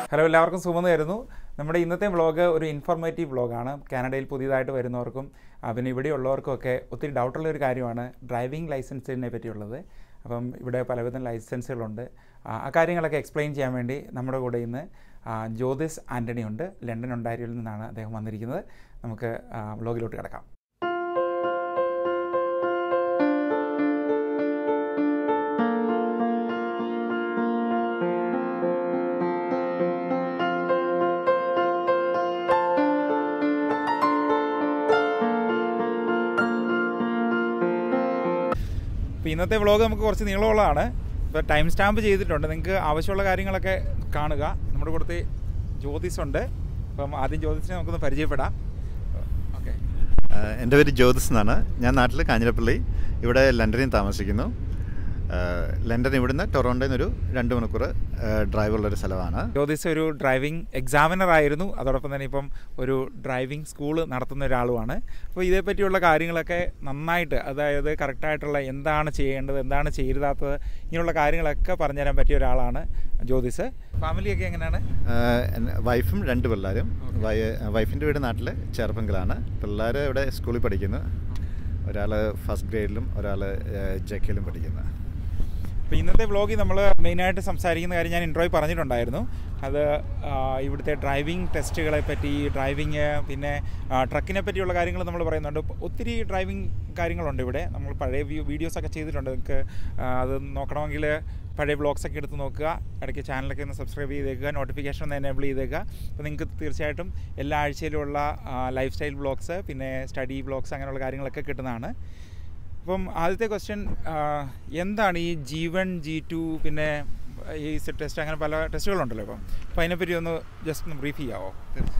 hello എല്ലാവർക്കും സുമന്നായിരുന്നു നമ്മുടെ ഇന്നത്തെ വ്ളോഗ് ഒരു ഇൻഫോർമേറ്റീവ് വ്ളോഗാണ് കാനഡയിൽ പുതിയതായിട്ട് വരുന്നവർക്കും ആ, പിന്നെ ഇവിടെ ഉള്ളവർക്കൊക്കെ ഒത്തിരി ഡൗട്ടുള്ള ഒരു കാര്യമാണ് ഡ്രൈവിംഗ് ലൈസൻസിനെ പറ്റിയുള്ളത് അപ്പം ഇവിടെ പലവിധം ലൈസൻസുകളുണ്ട് ആ, ആ കാര്യങ്ങളൊക്കെ എക്സ്പ്ലെയിൻ ചെയ്യാൻ വേണ്ടി നമ്മുടെ കൂടെ ഇന്ന് ആ, ജ്യോതിസ് ആൻ്റണി ഉണ്ട് ലണ്ടൻ ഒണ്ടാരിയോയിൽ നിന്നാണ് അദ്ദേഹം വന്നിരിക്കുന്നത് നമുക്ക് ആ, വ്ളോഗിലോട്ട് കിടക്കാം ഇപ്പോൾ ഇന്നത്തെ വ്ളോഗ് നമുക്ക് കുറച്ച് നീളമുള്ളതാണ് ഇപ്പോൾ ടൈം സ്റ്റാമ്പ് ചെയ്തിട്ടുണ്ട് നിങ്ങൾക്ക് ആവശ്യമുള്ള കാര്യങ്ങളൊക്കെ കാണുക നമ്മുടെ കൂടത്ത് ജ്യോതിസുണ്ട് അപ്പം ആദ്യം ജ്യോതിസിനെ നമുക്കൊന്ന് പരിചയപ്പെടാം ഓക്കെ ആഹ് എൻ്റെ പേര് ജ്യോതിസ് എന്നാണ് ഞാൻ നാട്ടിൽ കാഞ്ഞിരപ്പള്ളി ഇവിടെ ലണ്ടനിൽ താമസിക്കുന്നു ആഹ് ലണ്ടൻ ഇവിടുന്ന് ടൊറോണ്ടോയിൽ നിന്നൊരു രണ്ട് മണിക്കൂർ ഡ്രൈവുള്ളൊരു സ്ഥലമാണ് ജ്യോതിസ് ഒരു ഡ്രൈവിംഗ് എക്സാമിനർ ആയിരുന്നു അതോടൊപ്പം തന്നെ ഇപ്പം ഒരു ഡ്രൈവിംഗ് സ്കൂൾ നടത്തുന്ന ഒരാളുമാണ് അപ്പോൾ ഇതേപ്പറ്റിയുള്ള കാര്യങ്ങളൊക്കെ നന്നായിട്ട് അതായത് കറക്റ്റായിട്ടുള്ള എന്താണ് ചെയ്യേണ്ടത് എന്താണ് ചെയ്യരുതാത്തത് ഇങ്ങനെയുള്ള കാര്യങ്ങളൊക്കെ പറഞ്ഞുതരാൻ പറ്റിയ ഒരാളാണ് ജ്യോതിസ് ഫാമിലിയൊക്കെ എങ്ങനെയാണ് ആഹ് എൻ- വൈഫും രണ്ട് പിള്ളേരും വൈ വൈഫിൻ്റെ വീട് നാട്ടിൽ ചേർപ്പങ്കിലാണ് പിള്ളേർ ഇവിടെ സ്കൂളിൽ പഠിക്കുന്നു ഒരാൾ ഫസ്റ്റ് ഗ്രേഡിലും ഒരാൾ ജെക്കയിലും പഠിക്കുന്നു അപ്പോൾ ഇന്നത്തെ വ്ളോഗിൽ നമ്മൾ മെയിനായിട്ട് സംസാരിക്കുന്ന കാര്യം ഞാൻ ഇൻട്രോയിൽ പറഞ്ഞിട്ടുണ്ടായിരുന്നു അത് ആ, ഇവിടുത്തെ ഡ്രൈവിംഗ് ടെസ്റ്റുകളെ പറ്റി ഡ്രൈവിങ് പിന്നെ ആ, ട്രക്കിനെ പറ്റിയുള്ള കാര്യങ്ങൾ നമ്മൾ പറയുന്നുണ്ട് ഇപ്പം ഒത്തിരി ഡ്രൈവിംഗ് കാര്യങ്ങളുണ്ട് ഇവിടെ നമ്മൾ പഴയ വീഡിയോസൊക്കെ ചെയ്തിട്ടുണ്ട് നിങ്ങൾക്ക് ആ, അത് നോക്കണമെങ്കിൽ പഴയ വ്ളോഗ്സ് ഒക്കെ എടുത്ത് നോക്കുക ഇടയ്ക്ക് ചാനലൊക്കെ ഒന്ന് സബ്സ്ക്രൈബ് ചെയ്തേക്കുക നോട്ടിഫിക്കേഷൻ ഒന്ന് എനേബിൾ ചെയ്തേക്കുക അപ്പോൾ നിങ്ങൾക്ക് തീർച്ചയായിട്ടും എല്ലാ ആഴ്ചയിലുള്ള ലൈഫ് സ്റ്റൈൽ വ്ളോഗ്സ് പിന്നെ സ്റ്റഡി വ്ളോഗ്സ് അങ്ങനെയുള്ള കാര്യങ്ങളൊക്കെ കിട്ടുന്നതാണ് അപ്പം ആദ്യത്തെ ക്വസ്റ്റ്യൻ എന്താണ് ഈ ജി വൺ ജി ടു പിന്നെ ഈ സെറ്റ് ടെസ്റ്റ് അങ്ങനെ പല ടെസ്റ്റുകളുണ്ടല്ലോ ഇപ്പം അപ്പോൾ അതിനെപ്പറ്റി ഒന്ന് ജസ്റ്റ് ഒന്ന് ബ്രീഫ് ചെയ്യാവോ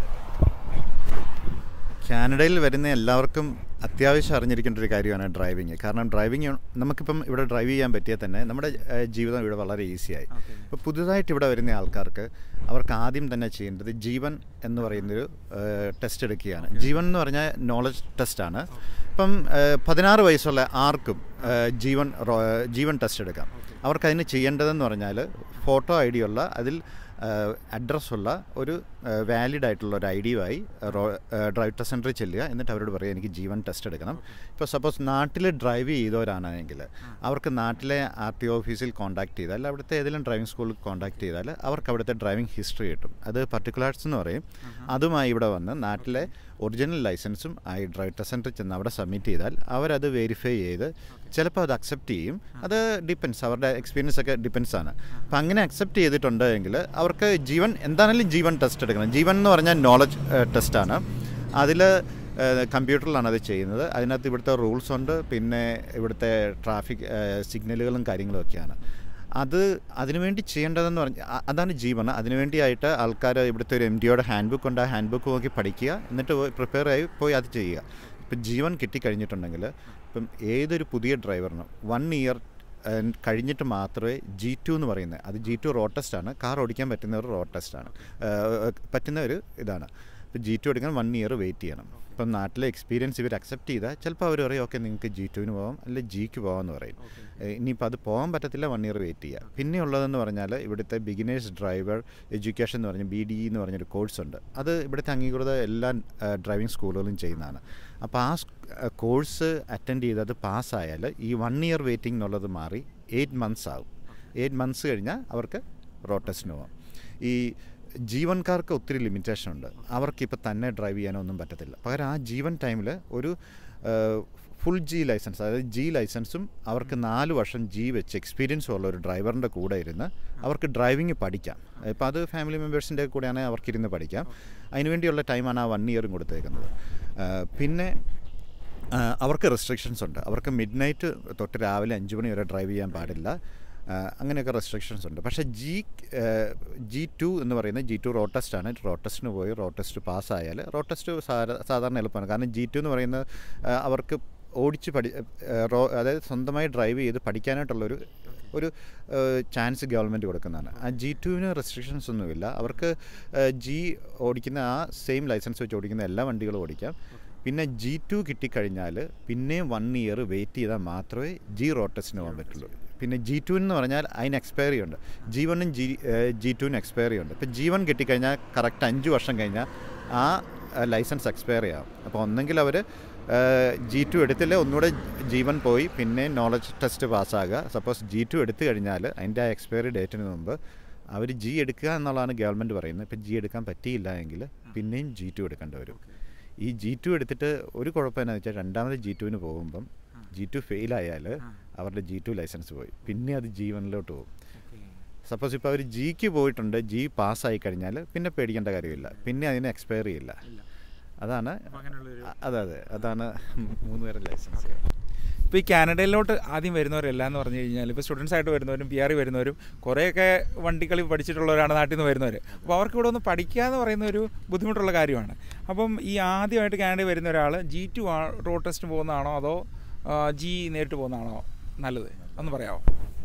കാനഡയിൽ വരുന്ന എല്ലാവർക്കും അത്യാവശ്യം അറിഞ്ഞിരിക്കേണ്ട ഒരു കാര്യമാണ് ഡ്രൈവിങ് കാരണം ഡ്രൈവിങ് നമുക്കിപ്പം ഇവിടെ ഡ്രൈവ് ചെയ്യാൻ പറ്റിയാൽ തന്നെ നമ്മുടെ ഏഹ്, ജീവിതം ഇവിടെ വളരെ ഈസിയായി ഇപ്പോൾ പുതുതായിട്ട് ഇവിടെ വരുന്ന ആൾക്കാർക്ക് അവർക്ക് ആദ്യം തന്നെ ചെയ്യേണ്ടത് ജീവൻ എന്ന് പറയുന്നൊരു ഏഹ്, ടെസ്റ്റ് എടുക്കുകയാണ് ജീവൻ എന്ന് പറഞ്ഞാൽ നോളജ് ടെസ്റ്റാണ് ഇപ്പം ഏഹ്, പതിനാറ് വയസ്സുള്ള ആർക്കും ഏഹ്, ജീവൻ റോ- ജീവൻ ടെസ്റ്റ് എടുക്കാം അവർക്കതിന് ചെയ്യേണ്ടതെന്ന് പറഞ്ഞാൽ ഫോട്ടോ ഐ ഡി ഉള്ള അതിൽ അഡ്രസ്സുള്ള ഒരു വാലിഡ് ആയിട്ടുള്ള ഒരു ഐ ഡിയുമായി ഡ്രൈവ് ടെസ്റ്റ് സെൻറ്ററിൽ ചെല്ലുക എന്നിട്ട് അവരോട് പറയുക എനിക്ക് ജീവൻ ടെസ്റ്റ് എടുക്കണം ഇപ്പോൾ സപ്പോസ് നാട്ടിൽ ഡ്രൈവ് ചെയ്തവരാണെങ്കിൽ അവർക്ക് നാട്ടിലെ ആർ ടി ഓഫീസിൽ കോൺടാക്ട് ചെയ്താൽ അവിടുത്തെ ഏതെങ്കിലും ഡ്രൈവിംഗ് സ്കൂളിൽ കോൺടാക്ട് ചെയ്താൽ അവർക്ക് അവിടുത്തെ ഡ്രൈവിംഗ് ഹിസ്റ്ററി കിട്ടും അത് പർട്ടിക്കുലേഴ്സ് എന്ന് പറയും അതുമായി ഇവിടെ വന്ന് നാട്ടിലെ ഒറിജിനൽ ലൈസൻസും ആയി ഡ്രൈവ് ടെസ്റ്റ് സെൻറ്ററിൽ ചെന്ന് അവിടെ സബ്മിറ്റ് ചെയ്താൽ അവരത് വെരിഫൈ ചെയ്ത് ചിലപ്പോൾ അത് അക്സെപ്റ്റ് ചെയ്യും അത് ഡിപ്പെൻസ് അവരുടെ എക്സ്പീരിയൻസ് ഒക്കെ ഡിപ്പെൻസ് ആണ് അപ്പം അങ്ങനെ അക്സെപ്റ്റ് ചെയ്തിട്ടുണ്ടെങ്കിൽ അവർക്ക് ജീവൻ എന്താണെങ്കിലും ജീവൻ ടെസ്റ്റ് എടുക്കണം ജീവൻ എന്ന് പറഞ്ഞാൽ നോളജ് ടെസ്റ്റാണ് അതിൽ കമ്പ്യൂട്ടറിലാണ് അത് ചെയ്യുന്നത് അതിനകത്ത് ഇവിടുത്തെ റൂൾസ് ഉണ്ട് പിന്നെ ഇവിടുത്തെ ട്രാഫിക് സിഗ്നലുകളും കാര്യങ്ങളും ഒക്കെയാണ് അത് അതിനുവേണ്ടി ചെയ്യേണ്ടതെന്ന് പറഞ്ഞാൽ അ- അതാണ് ജീവൻ അതിനുവേണ്ടിയായിട്ട് ആൾക്കാർ ഇവിടുത്തെ ഒരു എം ഡിയുടെ ഹാൻഡ് ബുക്ക് ഉണ്ട് ആ ഹാൻഡ് ബുക്ക് നോക്കി പഠിക്കുക എന്നിട്ട് പ്രിപ്പയർ ആയി പോയി അത് ചെയ്യുക ഇപ്പം ജീവൻ കിട്ടിക്കഴിഞ്ഞിട്ടുണ്ടെങ്കിൽ ഇപ്പം ഏതൊരു പുതിയ ഡ്രൈവറിനും വൺ ഇയർ കഴിഞ്ഞിട്ട് മാത്രമേ ജി ടു എന്ന് പറയുന്നത് അത് ജി ടു റോഡ് ടെസ്റ്റാണ് കാർ ഓടിക്കാൻ പറ്റുന്ന ഒരു റോഡ് ടെസ്റ്റാണ് പറ്റുന്ന ഒരു ഇതാണ് ഇപ്പോൾ ജി ടു എടുക്കാൻ വൺ ഇയർ വെയിറ്റ് ചെയ്യണം ഇപ്പം നാട്ടിലെ എക്സ്പീരിയൻസ് ഇവർ അക്സെപ്റ്റ് ചെയ്താൽ ചിലപ്പോൾ അവർ പറയും ഓക്കെ നിങ്ങൾക്ക് ജി ടുവിന് പോകാം അല്ലെങ്കിൽ ജിക്ക് പോകാമെന്ന് പറയും ഏഹ് ഇനിയിപ്പോൾ അത് പോകാൻ പറ്റത്തില്ല വൺ ഇയർ വെയിറ്റ് ചെയ്യുക പിന്നെ ഉള്ളതെന്ന് പറഞ്ഞാൽ ഇവിടുത്തെ ബിഗിനേഴ്സ് ഡ്രൈവർ എഡ്യൂക്കേഷൻ എന്ന് പറഞ്ഞ ബി ഡി എന്ന് പറഞ്ഞൊരു കോഴ്സ് ഉണ്ട് അത് ഇവിടുത്തെ അംഗീകൃത എല്ലാ ഡ്രൈവിംഗ് സ്കൂളുകളും ചെയ്യുന്നതാണ് അപ്പോൾ ആ കോഴ്സ് അറ്റൻഡ് ചെയ്ത് അത് പാസ്സായാൽ ഈ വൺ ഇയർ വെയിറ്റിംഗ് എന്നുള്ളത് മാറി എയ്റ്റ് മന്ത്സ് ആകും എയ്റ്റ് മന്ത്സ് കഴിഞ്ഞാൽ അവർക്ക് റോഡ് ടെസ്റ്റിന് പോകാം ഈ ജീവൻകാർക്ക് ഒത്തിരി ലിമിറ്റേഷൻ ഉണ്ട് അവർക്കിപ്പോൾ തന്നെ ഡ്രൈവ് ചെയ്യാനൊന്നും പറ്റത്തില്ല പകരം ആ ജീവൻ ടൈമിൽ ഒരു ഫുൾ ജി ലൈസൻസ് അതായത് ജി ലൈസൻസും അവർക്ക് നാല് വർഷം ജി വെച്ച് എക്സ്പീരിയൻസും ഉള്ള ഒരു ഡ്രൈവറിൻ്റെ കൂടെ ഇരുന്ന് അവർക്ക് ഡ്രൈവിംഗ് പഠിക്കാം ഇപ്പോൾ അത് ഫാമിലി മെമ്പേഴ്സിൻ്റെ കൂടെയാണെങ്കിൽ അവർക്കിരുന്ന് പഠിക്കാം അതിനുവേണ്ടിയുള്ള ടൈമാണ് ആ വൺ ഇയറും കൊടുത്തേക്കുന്നത് ആ, പിന്നെ ആ, അവർക്ക് റെസ്ട്രിക്ഷൻസ് ഉണ്ട് അവർക്ക് മിഡ് നൈറ്റ് തൊട്ട് രാവിലെ അഞ്ച് മണി വരെ ഡ്രൈവ് ചെയ്യാൻ പാടില്ല ആ, അങ്ങനെയൊക്കെ റെസ്ട്രിക്ഷൻസ് ഉണ്ട് പക്ഷേ ജി ജി ടു എന്ന് പറയുന്നത് ജി ടു റോഡ് ടെസ്റ്റാണ് റോഡ് ടെസ്റ്റിന് പോയി റോഡ് ടെസ്റ്റ് പാസ്സായാൽ റോഡ് ടെസ്റ്റ് സാധാരണ എളുപ്പമാണ് കാരണം ജി ടു എന്ന് പറയുന്നത് ആ, അവർക്ക് ഓടിച്ച് പഠി ആ, റോ അതായത് സ്വന്തമായി ഡ്രൈവ് ചെയ്ത് പഠിക്കാനായിട്ടുള്ളൊരു ഒരു ചാൻസ് ഗവൺമെൻറ് കൊടുക്കുന്നതാണ് ആ ജി ടുവിന് റെസ്ട്രിക്ഷൻസ് ഒന്നുമില്ല അവർക്ക് ജി ഓടിക്കുന്ന ആ സെയിം ലൈസൻസ് വെച്ച് ഓടിക്കുന്ന എല്ലാ വണ്ടികളും ഓടിക്കാം പിന്നെ ജി ടു കിട്ടിക്കഴിഞ്ഞാൽ പിന്നെയും വൺ ഇയർ വെയിറ്റ് ചെയ്താൽ മാത്രമേ ജി റോഡ് ടെസ്റ്റിന് പോകാൻ പറ്റുള്ളൂ പിന്നെ ജി ടു എന്ന് പറഞ്ഞാൽ അതിന് എക്സ്പയറി ഉണ്ട് ജി വണ്ണും ജി ജി ടുവിന് എക്സ്പയറി ഉണ്ട് ഇപ്പോൾ ജി വൺ കിട്ടിക്കഴിഞ്ഞാൽ കറക്റ്റ് അഞ്ച് വർഷം കഴിഞ്ഞാൽ ആ ലൈസൻസ് എക്സ്പയർ ആവും അപ്പോൾ ഒന്നെങ്കിൽ അവർ ജി ടു എടുത്തില്ല ഒന്നുകൂടെ ജി വൺ പോയി പിന്നെ നോളജ് ടെസ്റ്റ് പാസ്സാകുക സപ്പോസ് ജി ടു എടുത്തു കഴിഞ്ഞാൽ അതിൻ്റെ ആ എക്സ്പയറി ഡേറ്റിന് മുമ്പ് അവർ ജി എടുക്കുക എന്നുള്ളതാണ് ഗവൺമെൻറ് പറയുന്നത് ഇപ്പം ജി എടുക്കാൻ പറ്റിയില്ല എങ്കിൽ പിന്നെയും ജി ടു എടുക്കേണ്ടി വരും ഈ ജി ടു എടുത്തിട്ട് ഒരു കുഴപ്പം എന്നാന്ന് വെച്ചാൽ രണ്ടാമത് ജി ടുവിന് പോകുമ്പം ജി ടു ഫെയിലായാൽ അവരുടെ ജി ടു ലൈസൻസ് പോയി പിന്നെ അത് ജി വണ്ണിലോട്ട് പോകും സപ്പോസ് ഇപ്പോൾ അവർ ജിക്ക് പോയിട്ടുണ്ട് ജി പാസ്സായി കഴിഞ്ഞാൽ പിന്നെ പേടിക്കേണ്ട കാര്യമില്ല പിന്നെ അതിന് എക്സ്പയറി ഇല്ല അതാണ് അ- അതെ അതെ അതാണ് മൂന്ന് പേരുടെ ലൈസൻസ് ഇപ്പോൾ ഈ കാനഡയിലോട്ട് ആദ്യം വരുന്നവരെല്ലാം എന്ന് പറഞ്ഞു കഴിഞ്ഞാൽ ഇപ്പോൾ സ്റ്റുഡൻസ് ആയിട്ട് വരുന്നവരും പി ആർ വരുന്നവരും കുറേയൊക്കെ വണ്ടിക്കളി പഠിച്ചിട്ടുള്ളവരാണ് നാട്ടിൽ നിന്ന് വരുന്നവർ അപ്പോൾ അവർക്ക് ഇവിടെ ഒന്ന് പഠിക്കുക എന്ന് പറയുന്ന ഒരു ബുദ്ധിമുട്ടുള്ള കാര്യമാണ് അപ്പം ഈ ആദ്യമായിട്ട് കാനഡയിൽ വരുന്ന ഒരാൾ ജി ടു റോഡ് ടെസ്റ്റ് പോകുന്നതാണോ അതോ ജി നേരിട്ട് പോകുന്നതാണോ നല്ലത് ഒന്ന് പറയാമോ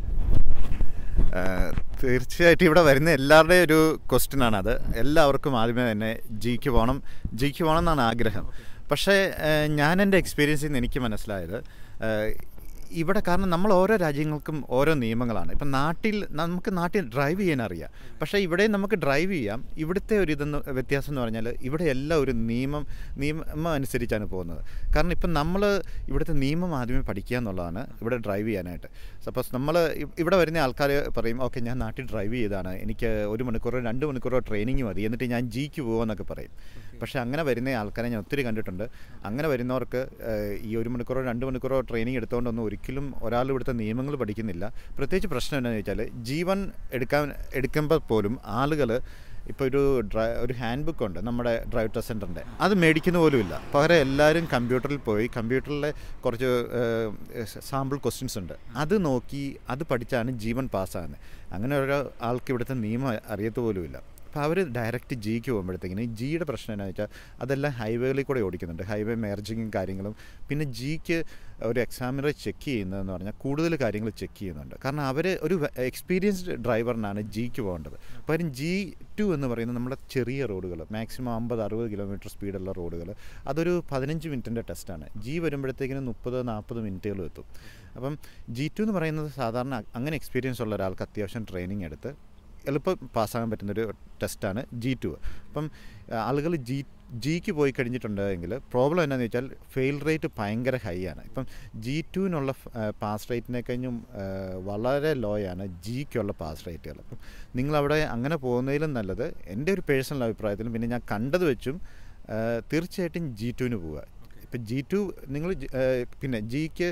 ഏഹ് തീർച്ചയായിട്ടും ഇവിടെ വരുന്ന എല്ലാവരുടെയും ഒരു ക്വസ്റ്റ്യൻ ആണ് അത് എല്ലാവർക്കും ആദ്യമേ തന്നെ ജിക്ക് പോകണം ജിക്ക് പോകണം എന്നാണ് ആഗ്രഹം പക്ഷേ ഏഹ് ഞാൻ എൻ്റെ എക്സ്പീരിയൻസിൽ നിന്ന് എനിക്ക് മനസ്സിലായത് ഏഹ് ഇവിടെ കാരണം നമ്മൾ ഓരോ രാജ്യങ്ങൾക്കും ഓരോ നിയമങ്ങളാണ് ഇപ്പം നാട്ടിൽ നമുക്ക് നാട്ടിൽ ഡ്രൈവ് ചെയ്യാൻ അറിയാം പക്ഷേ ഇവിടെ നമുക്ക് ഡ്രൈവ് ചെയ്യാം ഇവിടുത്തെ ഒരു ഇതെന്ന് വ്യത്യാസം എന്ന് പറഞ്ഞാൽ ഇവിടെ എല്ലാം ഒരു നിയമം നിയമം അനുസരിച്ചാണ് പോകുന്നത് കാരണം ഇപ്പം നമ്മൾ ഇവിടുത്തെ നിയമം ആദ്യമേ പഠിക്കുക എന്നുള്ളതാണ് ഇവിടെ ഡ്രൈവ് ചെയ്യാനായിട്ട് സപ്പോസ് നമ്മൾ ഇവിടെ വരുന്ന ആൾക്കാർ പറയും ഓക്കെ ഞാൻ നാട്ടിൽ ഡ്രൈവ് ചെയ്താണ് എനിക്ക് ഒരു മണിക്കൂറോ രണ്ട് മണിക്കൂറോ ട്രെയിനിങ് മതി എന്നിട്ട് ഞാൻ ജിക്ക് പോകുമെന്നൊക്കെ പറയും പക്ഷേ അങ്ങനെ വരുന്ന ആൾക്കാരെ ഞാൻ ഒത്തിരി കണ്ടിട്ടുണ്ട് അങ്ങനെ വരുന്നവർക്ക് ഏഹ്, ഈ ഒരു മണിക്കൂറോ രണ്ട് മണിക്കൂറോ ട്രെയിനിങ് എടുത്തുകൊണ്ടൊന്നും ഒരിക്കലും ഒരാൾ ഇവിടുത്തെ നിയമങ്ങൾ പഠിക്കുന്നില്ല പ്രത്യേകിച്ച് പ്രശ്നം എന്താണെന്ന് വെച്ചാൽ ജീവൻ എടുക്കാൻ എടുക്കുമ്പോൾ പോലും ആളുകൾ ഇപ്പോൾ ഒരു ഡ്രൈ ഒരു ഹാൻഡ് ബുക്ക് ഉണ്ട് നമ്മുടെ ഡ്രൈവ് ടെസ്റ്റ് സെൻറ്ററിൻ്റെ അത് മേടിക്കുന്ന പോലുമില്ല പകരം എല്ലാവരും കമ്പ്യൂട്ടറിൽ പോയി കമ്പ്യൂട്ടറിലെ കുറച്ച് സാമ്പിൾ ക്വസ്റ്റ്യൻസ് ഉണ്ട് അത് നോക്കി അത് പഠിച്ചാണ് ജീവൻ പാസ്സാകുന്നത് അങ്ങനെ ഓരോ ആൾക്ക് ഇവിടുത്തെ നിയമം അറിയത്ത് പോലുമില്ല അപ്പോൾ അവർ ഡയറക്റ്റ് ജിക്ക് പോകുമ്പോഴത്തേക്കിന് ജിയുടെ പ്രശ്നം എന്താണെന്ന് വെച്ചാൽ അതെല്ലാം ഹൈവേകളിൽ കൂടെ ഓടിക്കുന്നുണ്ട് ഹൈവേ മേർജിങ്ങും കാര്യങ്ങളും പിന്നെ ജിക്ക് ഒരു എക്സാമിനറെ ചെക്ക് ചെയ്യുന്നതെന്ന് പറഞ്ഞാൽ കൂടുതൽ കാര്യങ്ങൾ ചെക്ക് ചെയ്യുന്നുണ്ട് കാരണം അവർ ഒരു എക്സ്പീരിയൻസ്ഡ് ഡ്രൈവറിനാണ് ജിക്ക് പോകേണ്ടത് പകരം ജി ടു എന്ന് പറയുന്നത് നമ്മുടെ ചെറിയ റോഡുകൾ മാക്സിമം അമ്പത് അറുപത് കിലോമീറ്റർ സ്പീഡുള്ള റോഡുകൾ അതൊരു പതിനഞ്ച് മിനിറ്റിൻ്റെ ടെസ്റ്റാണ് ജി വരുമ്പോഴത്തേക്കിന് മുപ്പത് നാൽപ്പത് മിനിറ്റുകളും എത്തും അപ്പം ജി ടു എന്ന് പറയുന്നത് സാധാരണ അങ്ങനെ എക്സ്പീരിയൻസ് ഉള്ള ഒരാൾക്ക് അത്യാവശ്യം ട്രെയിനിങ് എടുത്ത് എളുപ്പം പാസ്സാകാൻ പറ്റുന്നൊരു ടെസ്റ്റാണ് ജി ടു അപ്പം ആളുകൾ ജി ജിക്ക് പോയി കഴിഞ്ഞിട്ടുണ്ടെങ്കിൽ പ്രോബ്ലം എന്നാന്ന് വെച്ചാൽ ഫെയിൽ റേറ്റ് ഭയങ്കര ഹൈ ആണ് ഇപ്പം ജി ടുവിനുള്ള പാസ് റേറ്റിനെ കഴിഞ്ഞും വളരെ ലോ ആണ് ജിക്കുള്ള പാസ് റേറ്റുകൾ അപ്പം നിങ്ങളവിടെ അങ്ങനെ പോകുന്നതിലും നല്ലത് എൻ്റെ ഒരു പേഴ്സണൽ അഭിപ്രായത്തിലും പിന്നെ ഞാൻ കണ്ടത് വെച്ചും ആ, തീർച്ചയായിട്ടും ജി ടുവിന് പോവുക ഇപ്പം ജി ടു നിങ്ങൾ പിന്നെ ജിക്ക്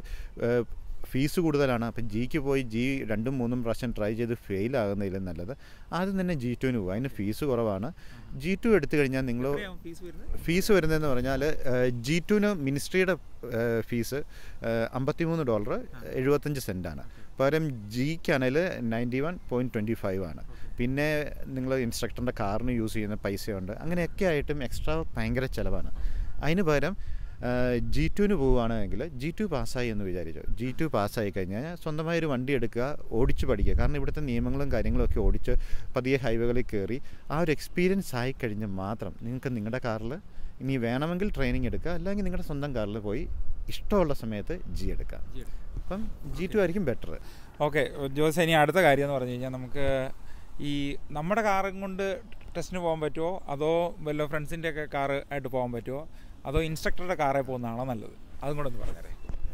ഫീസ് കൂടുതലാണ് അപ്പം ജിക്ക് പോയി ജി രണ്ടും മൂന്നും പ്രാവശ്യം ട്രൈ ചെയ്ത് ഫെയിൽ ആകുന്നതിലും നല്ലത് ആദ്യം തന്നെ ജി ടുവിന് പോകും അതിന് ഫീസ് കുറവാണ് ജി ടു എടുത്തു കഴിഞ്ഞാൽ നിങ്ങൾ ഫീസ് വരുന്നത് ഫീസ് വരുന്നതെന്ന് പറഞ്ഞാൽ ജി ടുവിന് മിനിസ്ട്രിയുടെ ഫീസ് അമ്പത്തിമൂന്ന് ഡോളർ എഴുപത്തഞ്ച് സെൻറ്റാണ് പകരം ജിക്കാണെങ്കിൽ ninety one point twenty five ആണ് പിന്നെ നിങ്ങൾ ഇൻസ്ട്രക്ടറിൻ്റെ കാറിന് യൂസ് ചെയ്യുന്ന പൈസയുണ്ട് അങ്ങനെയൊക്കെ ആയിട്ടും എക്സ്ട്രാ ഭയങ്കര ചിലവാണ് അതിന് പകരം ജി ടുവിന് പോവുകയാണെങ്കിൽ ജി ടു പാസ്സായി എന്ന് വിചാരിച്ചു ജി ടു പാസ്സായി കഴിഞ്ഞാൽ സ്വന്തമായി ഒരു വണ്ടി എടുക്കുക ഓടിച്ച് പഠിക്കുക കാരണം ഇവിടുത്തെ നിയമങ്ങളും കാര്യങ്ങളും ഒക്കെ ഓടിച്ച് പതിയെ ഹൈവേകളിൽ കയറി ആ ഒരു എക്സ്പീരിയൻസ് ആയി കഴിഞ്ഞ് മാത്രം നിങ്ങൾക്ക് നിങ്ങളുടെ കാറിൽ ഇനി വേണമെങ്കിൽ ട്രെയിനിങ് എടുക്കുക അല്ലെങ്കിൽ നിങ്ങളുടെ സ്വന്തം കാറിൽ പോയി ഇഷ്ടമുള്ള സമയത്ത് ജി എടുക്കാം അപ്പം ജി ടു ആയിരിക്കും ബെറ്റർ ഓക്കെ ജോസ് ഇനി അടുത്ത കാര്യം എന്ന് പറഞ്ഞു കഴിഞ്ഞാൽ നമുക്ക് ഈ നമ്മുടെ കാറും കൊണ്ട് ടെസ്റ്റിന് പോകാൻ പറ്റുമോ അതോ വല്ല ഫ്രണ്ട്സിൻ്റെ ഒക്കെ കാറ് ആയിട്ട് പോകാൻ പറ്റുമോ അതോ ഇൻസ്ട്രക്ടറുടെ കാറിൽ പോകുന്നതാണോ നല്ലത് അതും കൂടെ ഒന്ന് പറഞ്ഞേരെ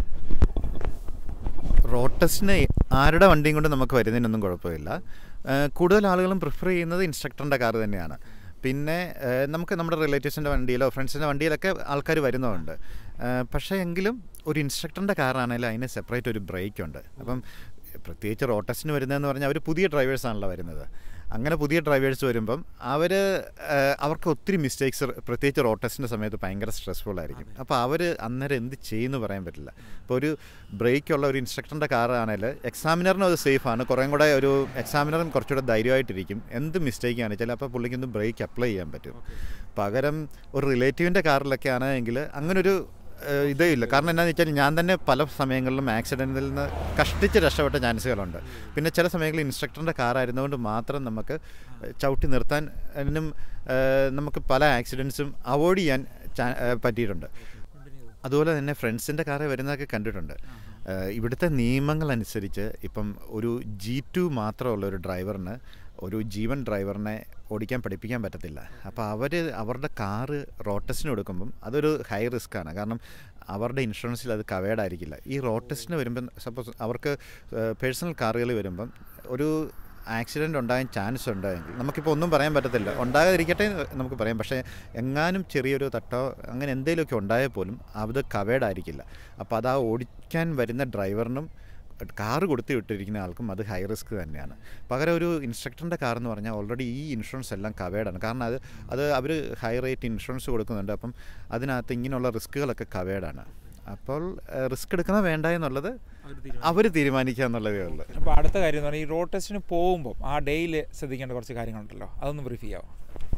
റോഡ് ടെസ്റ്റിന് ആരുടെ വണ്ടിയും കൊണ്ട് നമുക്ക് വരുന്നതിനൊന്നും കുഴപ്പമില്ല ഏഹ് കൂടുതൽ ആളുകളും പ്രിഫർ ചെയ്യുന്നത് ഇൻസ്ട്രക്ടറിൻ്റെ കാർ തന്നെയാണ് പിന്നെ ഏഹ് നമുക്ക് നമ്മുടെ റിലേറ്റീവ്സിൻ്റെ വണ്ടിയിലോ ഫ്രണ്ട്സിൻ്റെ വണ്ടിയിലൊക്കെ ആൾക്കാർ വരുന്നതുണ്ട് ഏഹ് പക്ഷേ എങ്കിലും ഒരു ഇൻസ്ട്രക്ടറിൻ്റെ കാറാണെങ്കിലും അതിന് സെപ്പറേറ്റ് ഒരു ബ്രേക്ക് ഉണ്ട് അപ്പം പ്രത്യേകിച്ച് റോഡ് ടെസ്റ്റിന് വരുന്നതെന്ന് പറഞ്ഞാൽ അവർ പുതിയ ഡ്രൈവേഴ്സാണല്ലോ വരുന്നത് അങ്ങനെ പുതിയ ഡ്രൈവേഴ്സ് വരുമ്പം അവർ അവർക്ക് ഒത്തിരി മിസ്റ്റേക്സ് പ്രത്യേകിച്ച് റോഡ് ടെസ്റ്റിൻ്റെ സമയത്ത് ഭയങ്കര സ്ട്രെസ്ഫുൾ ആയിരിക്കും അപ്പോൾ അവർ അന്നേരം എന്ത് ചെയ്യുമെന്ന് പറയാൻ പറ്റില്ല ഇപ്പോൾ ഒരു ബ്രേക്ക് ഉള്ള ഒരു ഇൻസ്ട്രക്ടറിൻ്റെ കാറാണെങ്കിൽ എക്സാമിനറിനും അത് സേഫാണ് കുറേ കൂടെ ഒരു എക്സാമിനറും കുറച്ചുകൂടെ ധൈര്യമായിട്ടിരിക്കും എന്ത് മിസ്റ്റേക്ക് ആണ് ചിലപ്പോൾ പുള്ളിക്കൊന്നും ബ്രേക്ക് അപ്ലൈ ചെയ്യാൻ പറ്റും പകരം ഒരു റിലേറ്റീവിൻ്റെ കാറിലൊക്കെ ആണെങ്കിൽ അങ്ങനൊരു ഏഹ് ഇതേ ഇല്ല കാരണം എന്താണെന്ന് വെച്ചാൽ ഞാൻ തന്നെ പല സമയങ്ങളിലും ആക്സിഡൻറ്റിൽ നിന്ന് കഷ്ടിച്ച് രക്ഷപ്പെട്ട ചാൻസുകളുണ്ട് പിന്നെ ചില സമയങ്ങളിൽ ഇൻസ്ട്രക്ടറിൻ്റെ കാറായിരുന്നുകൊണ്ട് മാത്രം നമുക്ക് ചവിട്ടി നിർത്താൻ അതിനും ഏഹ് നമുക്ക് പല ആക്സിഡൻസും അവോയ്ഡ് ചെയ്യാൻ ചാ- ഏഹ് പറ്റിയിട്ടുണ്ട് അതുപോലെ തന്നെ ഫ്രണ്ട്സിൻ്റെ കാറിൽ വരുന്നതൊക്കെ കണ്ടിട്ടുണ്ട് ഏഹ് ഇവിടുത്തെ നിയമങ്ങൾ അനുസരിച്ച് ഇപ്പം ഒരു ജി ടു മാത്രമുള്ള ഒരു ഡ്രൈവറിന് ഒരു ജീവൻ ഡ്രൈവറിനെ ഓടിക്കാൻ പഠിപ്പിക്കാൻ പറ്റത്തില്ല അപ്പോൾ അവർ അവരുടെ കാറ് റോട്ടസിന് കൊടുക്കുമ്പം അതൊരു ഹൈ റിസ്ക് ആണ് കാരണം അവരുടെ ഇൻഷുറൻസിൽ അത് കവേർഡ് ആയിരിക്കില്ല ഈ റോട്ടസിന് വരുമ്പം സപ്പോസ് അവർക്ക് പേഴ്സണൽ കാറുകൾ വരുമ്പം ഒരു ആക്സിഡൻറ്റ് ഉണ്ടാകാൻ ചാൻസ് ഉണ്ടെങ്കിൽ നമുക്കിപ്പോൾ ഒന്നും പറയാൻ പറ്റത്തില്ല ഉണ്ടാകാതിരിക്കട്ടെ എന്ന് നമുക്ക് പറയാം പക്ഷേ എങ്ങാനും ചെറിയൊരു തട്ടോ അങ്ങനെ എന്തെങ്കിലുമൊക്കെ ഉണ്ടായാൽ പോലും അത് കവേർഡ് ആയിരിക്കില്ല അപ്പോൾ അത് ആ ഓടിക്കാൻ വരുന്ന ഡ്രൈവറിനും കാറ് കൊടുത്തു വിട്ടിരിക്കുന്ന ആൾക്കും അത് ഹൈ റിസ്ക് തന്നെയാണ് പകരം ഒരു ഇൻസ്ട്രക്ടറിൻ്റെ കാർ എന്ന് പറഞ്ഞാൽ ഓൾറെഡി ഈ ഇൻഷുറൻസ് എല്ലാം കവേർഡാണ് കാരണം അത് അത് അവർ ഹൈ റേറ്റ് ഇൻഷുറൻസ് കൊടുക്കുന്നുണ്ട് അപ്പം അതിനകത്ത് ഇങ്ങനെയുള്ള റിസ്ക്കുകളൊക്കെ കവേർഡാണ് അപ്പോൾ റിസ്ക് എടുക്കണോ വേണ്ട എന്നുള്ളത് അവർ തീരുമാനിക്കുക എന്നുള്ളതേ ഉള്ളൂ അപ്പോൾ അടുത്ത കാര്യം എന്ന് പറഞ്ഞാൽ ഈ റോഡ് ടെസ്റ്റിന് പോകുമ്പോൾ ആ ഡേയിൽ ശ്രദ്ധിക്കേണ്ട കുറച്ച് കാര്യങ്ങളുണ്ടല്ലോ അതൊന്ന് ബ്രീഫ് ചെയ്യാമോ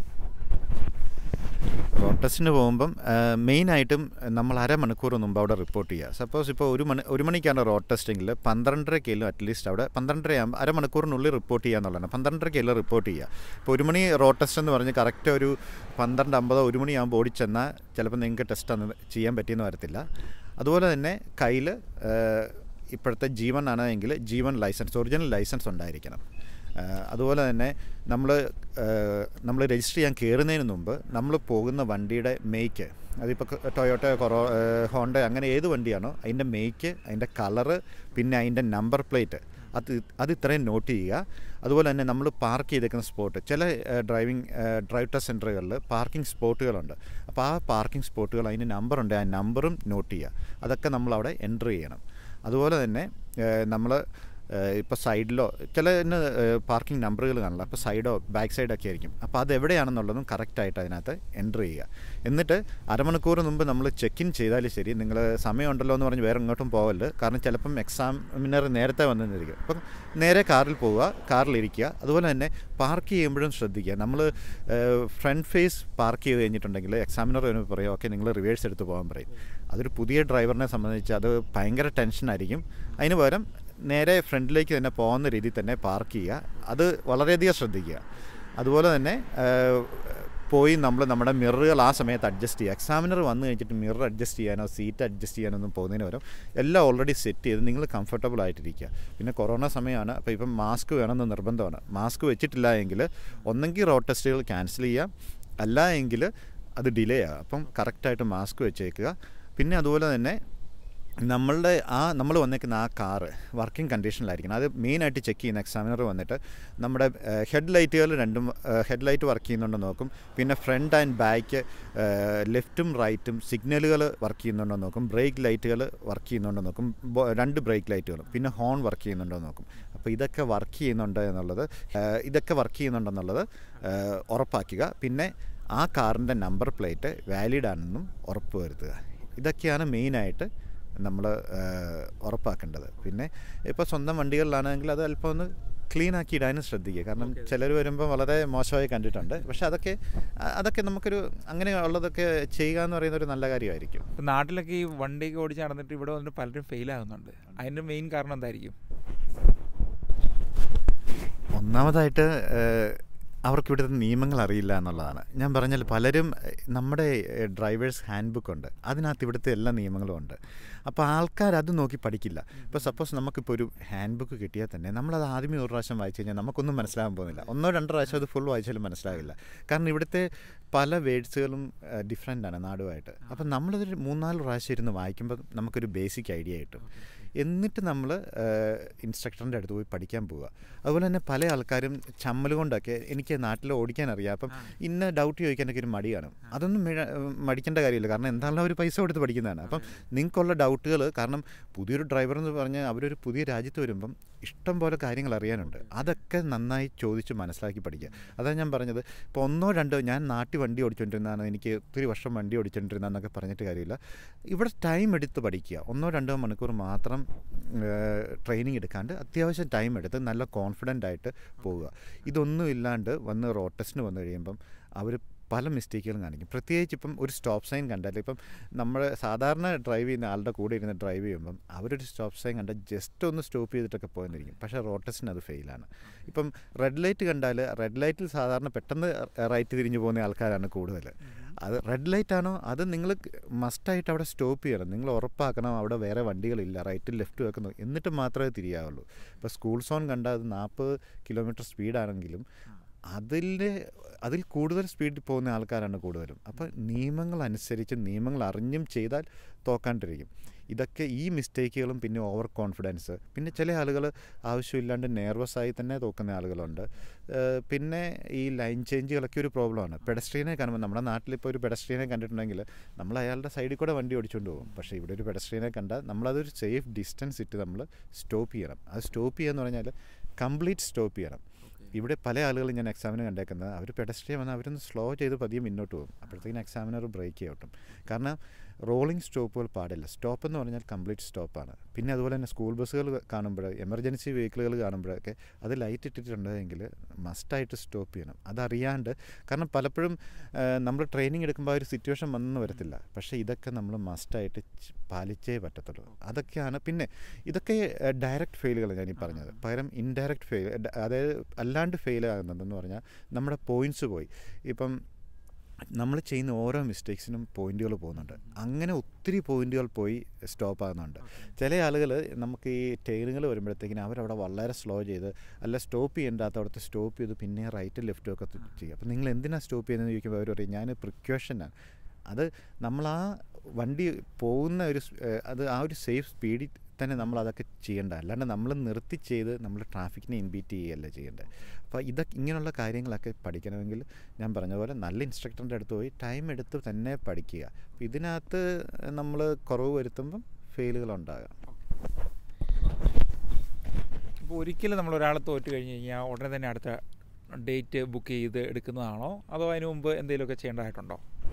റോഡ് ടെസ്റ്റിന് പോകുമ്പം മെയിനായിട്ടും നമ്മൾ അരമണിക്കൂർ മുമ്പ് അവിടെ റിപ്പോർട്ട് ചെയ്യുക സപ്പോസ് ഇപ്പോൾ ഒരു മണി ഒരു മണിക്കാണ് റോഡ് ടെസ്റ്റിങ്ങിൽ പന്ത്രണ്ടരക്കെങ്കിലും അറ്റ്ലീസ്റ്റ് അവിടെ പന്ത്രണ്ടര ആകുമ്പോൾ അരമണിക്കൂറിനുള്ളിൽ റിപ്പോർട്ട് ചെയ്യുക എന്നുള്ളതാണ് പന്ത്രണ്ടരക്കെല്ലാം റിപ്പോർട്ട് ചെയ്യുക ഇപ്പോൾ ഒരു മണി റോഡ് ടെസ്റ്റ് എന്ന് പറഞ്ഞ് കറക്റ്റ് ഒരു പന്ത്രണ്ട് അമ്പതോ ഒരു മണിയാകുമ്പോൾ ഓടിച്ചെന്നാൽ ചിലപ്പോൾ നിങ്ങൾക്ക് ടെസ്റ്റ് അന്ന് ചെയ്യാൻ പറ്റിയെന്ന് വരത്തില്ല അതുപോലെ തന്നെ കയ്യിൽ ഇപ്പോഴത്തെ ജീവൻ ആണെങ്കിൽ ജീവൻ ലൈസൻസ് ഒറിജിനൽ ലൈസൻസ് ഉണ്ടായിരിക്കണം ഏഹ് അതുപോലെ തന്നെ നമ്മൾ നമ്മൾ രജിസ്റ്റർ ചെയ്യാൻ കയറുന്നതിന് മുമ്പ് നമ്മൾ പോകുന്ന വണ്ടിയുടെ മേക്ക് അതിപ്പോൾ ടൊയോട്ട കൊറോ ഹോണ്ട അങ്ങനെ ഏത് വണ്ടിയാണോ അതിൻ്റെ മേക്ക് അതിൻ്റെ കളറ് പിന്നെ അതിൻ്റെ നമ്പർ പ്ലേറ്റ് അത് അത് ഇത്രയും നോട്ട് ചെയ്യുക അതുപോലെ തന്നെ നമ്മൾ പാർക്ക് ചെയ്തേക്കുന്ന സ്പോട്ട് ചില ഡ്രൈവിംഗ് ഡ്രൈവ് ടെസ്റ്റ് സെൻറ്ററുകളിൽ പാർക്കിംഗ് സ്പോട്ടുകളുണ്ട് അപ്പോൾ ആ പാർക്കിംഗ് സ്പോട്ടുകൾ അതിന് നമ്പറുണ്ട് ആ നമ്പറും നോട്ട് ചെയ്യുക അതൊക്കെ നമ്മൾ അവിടെ എൻറ്റർ ചെയ്യണം അതുപോലെ തന്നെ നമ്മൾ ഇപ്പോൾ സൈഡിലോ ചില പാർക്കിംഗ് നമ്പറുകൾ കാണില്ല അപ്പോൾ സൈഡോ ബാക്ക് സൈഡൊക്കെ ആയിരിക്കും അപ്പോൾ അത് എവിടെയാണെന്നുള്ളതും കറക്റ്റായിട്ട് അതിനകത്ത് എൻ്റർ ചെയ്യുക എന്നിട്ട് അരമണിക്കൂർ മുമ്പ് നമ്മൾ ചെക്ക് ഇൻ ചെയ്താലും ശരി നിങ്ങൾ സമയമുണ്ടല്ലോ എന്ന് പറഞ്ഞ് വേറെ എങ്ങോട്ടും പോകല്ല് കാരണം ചിലപ്പം എക്സാമിനർ നേരത്തെ വന്നിരിക്കും അപ്പം നേരെ കാറിൽ പോവുക കാറിലിരിക്കുക അതുപോലെ തന്നെ പാർക്ക് ചെയ്യുമ്പോഴും ശ്രദ്ധിക്കുക നമ്മൾ ഫ്രണ്ട് ഫേസ് പാർക്ക് ചെയ്ത് കഴിഞ്ഞിട്ടുണ്ടെങ്കിൽ എക്സാമിനർ വരുമ്പോൾ പറയും ഓക്കെ നിങ്ങൾ റിവേഴ്സ് എടുത്ത് പോകാൻ പറയും അതൊരു പുതിയ ഡ്രൈവറിനെ സംബന്ധിച്ച് അത് ഭയങ്കര ടെൻഷനായിരിക്കും അതിന് പകരം നേരെ ഫ്രണ്ടിലേക്ക് തന്നെ പോകുന്ന രീതിയിൽ തന്നെ പാർക്ക് ചെയ്യുക അത് വളരെയധികം ശ്രദ്ധിക്കുക അതുപോലെ തന്നെ പോയി നമ്മൾ നമ്മുടെ മിററുകൾ ആ സമയത്ത് അഡ്ജസ്റ്റ് ചെയ്യുക എക്സാമിനർ വന്നു കഴിഞ്ഞിട്ട് മിറർ അഡ്ജസ്റ്റ് ചെയ്യാനോ സീറ്റ് അഡ്ജസ്റ്റ് ചെയ്യാനോ ഒന്നും പോകുന്നതിന് പകരം എല്ലാം ഓൾറെഡി സെറ്റ് ചെയ്ത് നിങ്ങൾ കംഫർട്ടബിൾ ആയിട്ടിരിക്കുക പിന്നെ കൊറോണ സമയമാണ് അപ്പോൾ ഇപ്പം മാസ്ക് വേണമെന്ന് നിർബന്ധമാണ് മാസ്ക് വെച്ചിട്ടില്ല എങ്കിൽ ഒന്നെങ്കിൽ റോഡ് ടെസ്റ്റുകൾ ക്യാൻസൽ ചെയ്യാം അല്ല എങ്കിൽ അത് ഡിലേ ആകും അപ്പം കറക്റ്റായിട്ട് മാസ്ക് വെച്ചേക്കുക പിന്നെ അതുപോലെ തന്നെ നമ്മളുടെ ആ നമ്മൾ വന്നേക്കുന്ന ആ കാറ് വർക്കിംഗ് കണ്ടീഷനിലായിരിക്കണം അത് മെയിനായിട്ട് ചെക്ക് ചെയ്യുന്ന എക്സാമിനർ വന്നിട്ട് നമ്മുടെ ഹെഡ് ലൈറ്റുകൾ രണ്ടും ഹെഡ് ലൈറ്റ് വർക്ക് ചെയ്യുന്നുണ്ടോ നോക്കും പിന്നെ ഫ്രണ്ട് ആൻഡ് ബാക്ക് ലെഫ്റ്റും റൈറ്റും സിഗ്നലുകൾ വർക്ക് ചെയ്യുന്നുണ്ടോ നോക്കും ബ്രേക്ക് ലൈറ്റുകൾ വർക്ക് ചെയ്യുന്നുണ്ടോ നോക്കും രണ്ട് ബ്രേക്ക് ലൈറ്റുകളും പിന്നെ ഹോൺ വർക്ക് ചെയ്യുന്നുണ്ടോ നോക്കും അപ്പോൾ ഇതൊക്കെ വർക്ക് ചെയ്യുന്നുണ്ട് എന്നുള്ളത് ഇതൊക്കെ വർക്ക് ചെയ്യുന്നുണ്ടെന്നുള്ളത് ഉറപ്പാക്കുക പിന്നെ ആ കാറിൻ്റെ നമ്പർ പ്ലേറ്റ് വാലിഡ് ആണെന്നും ഉറപ്പ് വരുത്തുക ഇതൊക്കെയാണ് മെയിനായിട്ട് നമ്മൾ ഉറപ്പാക്കേണ്ടത് പിന്നെ ഇപ്പോൾ സ്വന്തം വണ്ടികളിലാണെങ്കിൽ അത് അല്പം ഒന്ന് ക്ലീൻ ആക്കി ഇടാനും ശ്രദ്ധിക്കുക കാരണം ചിലർ വരുമ്പോൾ വളരെ മോശമായി കണ്ടിട്ടുണ്ട് പക്ഷെ അതൊക്കെ അതൊക്കെ നമുക്കൊരു അങ്ങനെ ഉള്ളതൊക്കെ ചെയ്യുക എന്ന് പറയുന്ന ഒരു നല്ല കാര്യമായിരിക്കും ഇപ്പം നാട്ടിലൊക്കെ ഈ വണ്ടിയൊക്കെ ഓടിച്ച് നടന്നിട്ട് ഇവിടെ വന്നിട്ട് പലരും ഫെയിൽ ആകുന്നുണ്ട് അതിൻ്റെ മെയിൻ കാരണം എന്തായിരിക്കും ഒന്നാമതായിട്ട് അവർക്ക് ഇവിടുത്തെ നിയമങ്ങൾ അറിയില്ല എന്നുള്ളതാണ് ഞാൻ പറഞ്ഞാൽ പലരും നമ്മുടെ ഡ്രൈവേഴ്സ് ഹാൻഡ് ബുക്ക് ഉണ്ട് അതിനകത്ത് ഇവിടുത്തെ എല്ലാ നിയമങ്ങളും ഉണ്ട് അപ്പോൾ ആൾക്കാർ അത് നോക്കി പഠിക്കില്ല ഇപ്പോൾ സപ്പോസ് നമുക്കിപ്പോൾ ഒരു ഹാൻഡ് ബുക്ക് കിട്ടിയാൽ തന്നെ നമ്മളത് ആദ്യമേ ഒരു പ്രാവശ്യം വായിച്ചു കഴിഞ്ഞാൽ നമുക്കൊന്നും മനസ്സിലാകാൻ പോകുന്നില്ല ഒന്നോ രണ്ടോ പ്രാവശ്യം അത് ഫുൾ വായിച്ചാലും മനസ്സിലാകില്ല കാരണം ഇവിടുത്തെ പല വേഡ്സുകളും ഡിഫറെൻ്റ് ആണ് നാടുമായിട്ട് അപ്പം നമ്മളതൊരു മൂന്നാല് പ്രാവശ്യം ഇരുന്ന് വായിക്കുമ്പോൾ നമുക്കൊരു ബേസിക് ഐഡിയ കിട്ടും എന്നിട്ട് നമ്മൾ ഇൻസ്ട്രക്ടറിൻ്റെ അടുത്ത് പോയി പഠിക്കാൻ പോവുക അതുപോലെ തന്നെ പല ആൾക്കാരും ചമ്മൽ കൊണ്ടൊക്കെ എനിക്ക് നാട്ടിൽ ഓടിക്കാൻ അറിയാം അപ്പം ഇന്ന ഡൗട്ട് ചോദിക്കാനൊക്കെ ഒരു മടിയാണ് അതൊന്നും മടിക്കേണ്ട കാര്യമില്ല കാരണം എന്താണല്ലോ അവർ പൈസ കൊടുത്ത് പഠിക്കുന്നതാണ് അപ്പം നിങ്ങൾക്കുള്ള ഡൗട്ടുകൾ കാരണം പുതിയൊരു ഡ്രൈവർ എന്ന് പറഞ്ഞാൽ അവരൊരു പുതിയ രാജ്യത്ത് വരുമ്പം ഇഷ്ടം പോലെ കാര്യങ്ങൾ അറിയാനുണ്ട് അതൊക്കെ നന്നായി ചോദിച്ച് മനസ്സിലാക്കി പഠിക്കുക അതാണ് ഞാൻ പറഞ്ഞത് ഇപ്പോൾ ഒന്നോ രണ്ടോ ഞാൻ നാട്ടിൽ വണ്ടി ഓടിച്ചുകൊണ്ടിരുന്നതാണ് എനിക്ക് ഒത്തിരി വർഷം വണ്ടി ഓടിച്ചുകൊണ്ടിരുന്നതെന്നൊക്കെ പറഞ്ഞിട്ട് കാര്യമില്ല ഇവിടെ ടൈം എടുത്ത് പഠിക്കുക ഒന്നോ രണ്ടോ മണിക്കൂർ മാത്രം ട്രെയിനിങ് എടുക്കാണ്ട് അത്യാവശ്യം ടൈം എടുത്ത് നല്ല കോൺഫിഡൻ്റ് ആയിട്ട് പോവുക ഇതൊന്നും ഇല്ലാണ്ട് വന്ന് റോഡ് ടെസ്റ്റിന് വന്നു കഴിയുമ്പം അവർ പല മിസ്റ്റേക്കുകളും കാണിക്കും പ്രത്യേകിച്ച് ഇപ്പം ഒരു സ്റ്റോപ്പ് സൈൻ കണ്ടാൽ ഇപ്പം നമ്മൾ സാധാരണ ഡ്രൈവ് ചെയ്യുന്ന ആളുടെ കൂടെ ഇരുന്ന് ഡ്രൈവ് ചെയ്യുമ്പം അവരൊരു സ്റ്റോപ്പ് സൈൻ കണ്ടാൽ ജസ്റ്റ് ഒന്ന് സ്റ്റോപ്പ് ചെയ്തിട്ടൊക്കെ പോയെന്നിരിക്കും പക്ഷേ റോട്ടസിന് അത് ഫെയിലാണ് ഇപ്പം റെഡ് ലൈറ്റ് കണ്ടാൽ റെഡ് ലൈറ്റിൽ സാധാരണ പെട്ടെന്ന് റൈറ്റ് തിരിഞ്ഞു പോകുന്ന ആൾക്കാരാണ് കൂടുതൽ അത് റെഡ് ലൈറ്റ് ആണോ അത് നിങ്ങൾ മസ്റ്റായിട്ട് അവിടെ സ്റ്റോപ്പ് ചെയ്യണം നിങ്ങൾ ഉറപ്പാക്കണം അവിടെ വേറെ വണ്ടികളില്ല റൈറ്റും ലെഫ്റ്റും വെക്കുന്നു എന്നിട്ട് മാത്രമേ തിരിയാവുള്ളൂ ഇപ്പോൾ സ്കൂൾ സോൺ കണ്ടാൽ അത് നാൽപ്പത് കിലോമീറ്റർ സ്പീഡാണെങ്കിലും അതിൻ്റെ അതിൽ കൂടുതൽ സ്പീഡിൽ പോകുന്ന ആൾക്കാരാണ് കൂടുതലും അപ്പോൾ നിയമങ്ങൾ അനുസരിച്ച് നിയമങ്ങൾ അറിഞ്ഞും ചെയ്താൽ തോക്കാണ്ടിരിക്കും ഇതൊക്കെ ഈ മിസ്റ്റേക്കുകളും പിന്നെ ഓവർ കോൺഫിഡൻസ് പിന്നെ ചില ആളുകൾ ആവശ്യമില്ലാണ്ട് നെർവസ് ആയി തന്നെ തോക്കുന്ന ആളുകളുണ്ട് ഏഹ് പിന്നെ ഈ ലൈൻ ചേഞ്ചുകളൊക്കെ ഒരു പ്രോബ്ലമാണ് പെഡസ്ട്രീനെ കാണുമ്പോൾ നമ്മുടെ നാട്ടിലിപ്പോൾ ഒരു പെഡസ്ട്രീനെ കണ്ടിട്ടുണ്ടെങ്കിൽ നമ്മൾ അയാളുടെ സൈഡിൽ കൂടെ വണ്ടി ഓടിച്ചുകൊണ്ട് പോകും പക്ഷേ ഇവിടെ ഒരു പെഡസ്ട്രീനെ കണ്ടാൽ നമ്മളതൊരു സേഫ് ഡിസ്റ്റൻസ് ഇട്ട് നമ്മൾ സ്റ്റോപ്പ് ചെയ്യണം അത് സ്റ്റോപ്പ് ചെയ്യുക എന്ന് പറഞ്ഞാൽ കംപ്ലീറ്റ് സ്റ്റോപ്പ് ചെയ്യണം ഇവിടെ പല ആളുകളും ഞാൻ എക്സാമിന് കണ്ടേക്കുന്നത് അവർ പെഡസ്ട്രിയൻ വന്നാൽ അവരൊന്ന് സ്ലോ ചെയ്ത് പതിയെ മുന്നോട്ട് പോകും അപ്പോഴത്തേക്കും എക്സാമിനർ ബ്രേക്ക് ചെയ്യട്ടും കാരണം റോളിംഗ് സ്റ്റോപ്പുകൾ പാടില്ല സ്റ്റോപ്പ് എന്ന് പറഞ്ഞാൽ കംപ്ലീറ്റ് സ്റ്റോപ്പാണ് പിന്നെ അതുപോലെ തന്നെ സ്കൂൾ ബസ്സുകൾ കാണുമ്പോൾ എമർജൻസി വെഹിക്കിളുകൾ കാണുമ്പോഴൊക്കെ അത് ലൈറ്റ് ഇട്ടിട്ടുണ്ടെങ്കിൽ മസ്റ്റായിട്ട് സ്റ്റോപ്പ് ചെയ്യണം അതറിയാണ്ട് കാരണം പലപ്പോഴും നമ്മൾ ട്രെയിനിങ് എടുക്കുമ്പോൾ ആ ഒരു സിറ്റുവേഷൻ വന്നു വരത്തില്ല പക്ഷേ ഇതൊക്കെ നമ്മൾ മസ്റ്റായിട്ട് പാലിച്ചേ പറ്റത്തുള്ളൂ അതൊക്കെയാണ് പിന്നെ ഇതൊക്കെ ഡയറക്റ്റ് ഫെയിലുകൾ ഞാൻ ഈ പറഞ്ഞത് പകരം ഇൻഡയറക്റ്റ് ഫെയിൽ അതായത് അല്ലാണ്ട് ഫെയിൽ ആകുന്നതെന്ന് പറഞ്ഞാൽ നമ്മുടെ പോയിൻറ്റ്സ് പോയി ഇപ്പം നമ്മൾ ചെയ്യുന്ന ഓരോ മിസ്റ്റേക്സിനും പോയിന്റുകൾ പോകുന്നുണ്ട് അങ്ങനെ ഒത്തിരി പോയിന്റുകൾ പോയി സ്റ്റോപ്പ് ആകുന്നുണ്ട് ചില ആളുകൾ നമുക്ക് ഈ ടേണുകൾ വരുമ്പോഴത്തേക്കിനും അവരവിടെ വളരെ സ്ലോ ചെയ്ത് അല്ല സ്റ്റോപ്പ് ചെയ്യേണ്ടാത്ത അവിടുത്തെ സ്റ്റോപ്പ് ചെയ്ത് പിന്നെ റൈറ്റും ലെഫ്റ്റും ഒക്കെ ചെയ്യും അപ്പോൾ നിങ്ങൾ എന്തിനാണ് സ്റ്റോപ്പ് ചെയ്യുന്നതെന്ന് ചോദിക്കുമ്പോൾ അവർ പറയും ഞാൻ പ്രിക്കോഷനാണ് അത് നമ്മൾ ആ വണ്ടി പോകുന്ന ഒരു സ്- ഏഹ് അത് ആ ഒരു സേഫ് സ്പീഡിൽ തന്നെ നമ്മൾ അതൊക്കെ ചെയ്യേണ്ട അല്ലാണ്ട് നമ്മൾ നിർത്തി ചെയ്ത് നമ്മൾ ട്രാഫിക്കിനെ ഇൻബീറ്റ് ചെയ്യുകയല്ല ചെയ്യേണ്ടത് അപ്പോൾ ഇതൊക്കെ ഇങ്ങനെയുള്ള കാര്യങ്ങളൊക്കെ പഠിക്കണമെങ്കിൽ ഞാൻ പറഞ്ഞ പോലെ നല്ല ഇൻസ്ട്രക്ടറിൻ്റെ അടുത്ത് പോയി ടൈം എടുത്ത് തന്നെ പഠിക്കുക അപ്പോൾ ഇതിനകത്ത് നമ്മൾ കുറവ് വരുത്തുമ്പം ഫെയിലുകൾ ഉണ്ടാകാം അപ്പോൾ ഒരിക്കലും നമ്മൾ ഒരാൾ തോറ്റ് കഴിഞ്ഞ് കഴിഞ്ഞാൽ ഉടനെ തന്നെ അടുത്ത ഡേറ്റ് ബുക്ക് ചെയ്ത് എടുക്കുന്നതാണോ അതോ അതിന് മുമ്പ് എന്തെങ്കിലുമൊക്കെ ചെയ്യേണ്ടതായിട്ടുണ്ടോ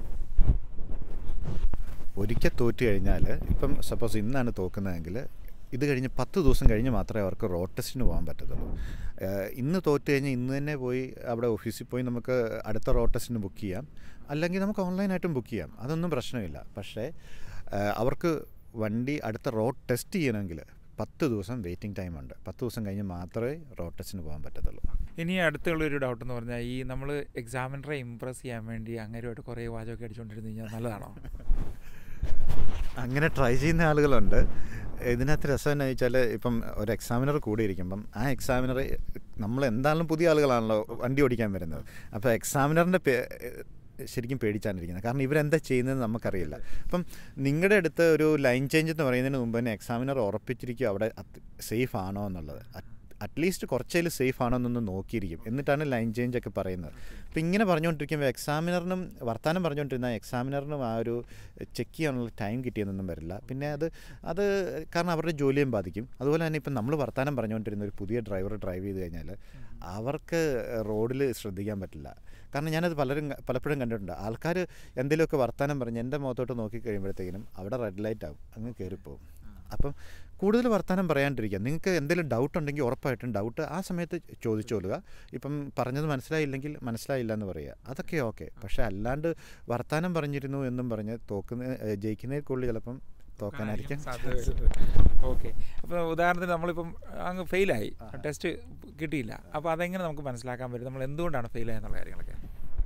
ഒരിക്കൽ തോറ്റ് കഴിഞ്ഞാൽ ഇപ്പം സപ്പോസ് ഇന്നാണ് തോക്കുന്നതെങ്കിൽ ഇത് കഴിഞ്ഞ് പത്ത് ദിവസം കഴിഞ്ഞ് മാത്രമേ അവർക്ക് റോഡ് ടെസ്റ്റിന് പോകാൻ പറ്റത്തുള്ളൂ ഏഹ് ഇന്ന് തോറ്റ് കഴിഞ്ഞ് ഇന്ന് തന്നെ പോയി അവിടെ ഓഫീസിൽ പോയി നമുക്ക് അടുത്ത റോഡ് ടെസ്റ്റിന് ബുക്ക് ചെയ്യാം അല്ലെങ്കിൽ നമുക്ക് ഓൺലൈനായിട്ടും ബുക്ക് ചെയ്യാം അതൊന്നും പ്രശ്നമില്ല പക്ഷേ ഏഹ് അവർക്ക് വണ്ടി അടുത്ത റോഡ് ടെസ്റ്റ് ചെയ്യണമെങ്കിൽ പത്ത് ദിവസം വെയിറ്റിംഗ് ടൈം ഉണ്ട് പത്ത് ദിവസം കഴിഞ്ഞ് മാത്രമേ റോഡ് ടെസ്റ്റിന് പോകാൻ പറ്റത്തുള്ളൂ ഇനി അടുത്തുള്ളൊരു ഡൗട്ട് എന്ന് പറഞ്ഞാൽ ഈ നമ്മൾ എക്സാമിനറെ ഇമ്പ്രസ് ചെയ്യാൻ വേണ്ടി അങ്ങനെയായിട്ട് കുറേ വാചകമൊക്കെ അടിച്ചുകൊണ്ടിരുന്ന് കഴിഞ്ഞാൽ നല്ലതാണോ അങ്ങനെ ട്രൈ ചെയ്യുന്ന ആളുകളുണ്ട് ഇതിനകത്ത് രസം എന്ന് വെച്ചാൽ ഇപ്പം ഒരു എക്സാമിനർ കൂടി ഇരിക്കുമ്പം ആ എക്സാമിനർ നമ്മൾ എന്തായാലും പുതിയ ആളുകളാണല്ലോ വണ്ടി ഓടിക്കാൻ വരുന്നത് അപ്പോൾ എക്സാമിനറിൻ്റെ പേ ശരിക്കും പേടിച്ചാണ്ടിരിക്കുന്നത് കാരണം ഇവരെന്താ ചെയ്യുന്നതെന്ന് നമുക്കറിയില്ല അപ്പം നിങ്ങളുടെ അടുത്ത് ഒരു ലൈൻ ചേഞ്ച് എന്ന് പറയുന്നതിന് മുമ്പ് തന്നെ എക്സാമിനർ ഉറപ്പിച്ചിരിക്കും അവിടെ സേഫ് ആണോ എന്നുള്ളത് അറ്റ്ലീസ്റ്റ് കുറച്ചേലും സേഫ് ആണോ എന്നൊന്ന് നോക്കിയിരിക്കും എന്നിട്ടാണ് ലൈൻ ചേഞ്ച് ഒക്കെ പറയുന്നത് അപ്പോൾ ഇങ്ങനെ പറഞ്ഞുകൊണ്ടിരിക്കുമ്പോൾ എക്സാമിനറിനും വർത്തമാനം പറഞ്ഞുകൊണ്ടിരുന്ന എക്സാമിനറിനും ആ ഒരു ചെക്ക് ചെയ്യാനുള്ള ടൈം കിട്ടിയെന്നൊന്നും വരില്ല പിന്നെ അത് അത് കാരണം അവരുടെ ജോലിയും ബാധിക്കും അതുപോലെ തന്നെ ഇപ്പം നമ്മൾ വർത്തമാനം പറഞ്ഞുകൊണ്ടിരുന്ന ഒരു പുതിയ ഡ്രൈവർ ഡ്രൈവ് ചെയ്ത് കഴിഞ്ഞാൽ അവർക്ക് റോഡിൽ ശ്രദ്ധിക്കാൻ പറ്റില്ല കാരണം ഞാനത് പലരും പലപ്പോഴും കണ്ടിട്ടുണ്ട് ആൾക്കാർ എന്തെങ്കിലുമൊക്കെ വർത്തമാനം പറഞ്ഞ് എൻ്റെ മുഖത്തോട്ട് നോക്കി കഴിയുമ്പോഴത്തേക്കിനും അവിടെ റെഡ് ലൈറ്റ് ആവും അങ്ങ് കയറിപ്പോവും അപ്പം കൂടുതൽ വർത്തമാനം പറയാണ്ടിരിക്കുക നിങ്ങൾക്ക് എന്തെങ്കിലും ഡൗട്ട് ഉണ്ടെങ്കിൽ ഉറപ്പായിട്ടും ഡൗട്ട് ആ സമയത്ത് ചോദിച്ചോളുക ഇപ്പം പറഞ്ഞത് മനസ്സിലായില്ലെങ്കിൽ മനസ്സിലായില്ല എന്ന് പറയുക അതൊക്കെ ഓക്കെ പക്ഷേ അല്ലാണ്ട് വർത്തമാനം പറഞ്ഞിരുന്നു എന്നും പറഞ്ഞ് തോക്കുന്ന ഏഹ് ജയിക്കുന്നതിൽ കൂടുതൽ ചിലപ്പം തോക്കാനായിരിക്കും ഓക്കെ അപ്പോൾ ഉദാഹരണത്തിന് നമ്മളിപ്പം അങ്ങ് ഫെയിലായി ടെസ്റ്റ് കിട്ടിയില്ല അപ്പോൾ അതെങ്ങനെ നമുക്ക് മനസ്സിലാക്കാൻ പറ്റും നമ്മൾ എന്തുകൊണ്ടാണ് ഫെയിലായെന്നുള്ള കാര്യങ്ങളൊക്കെ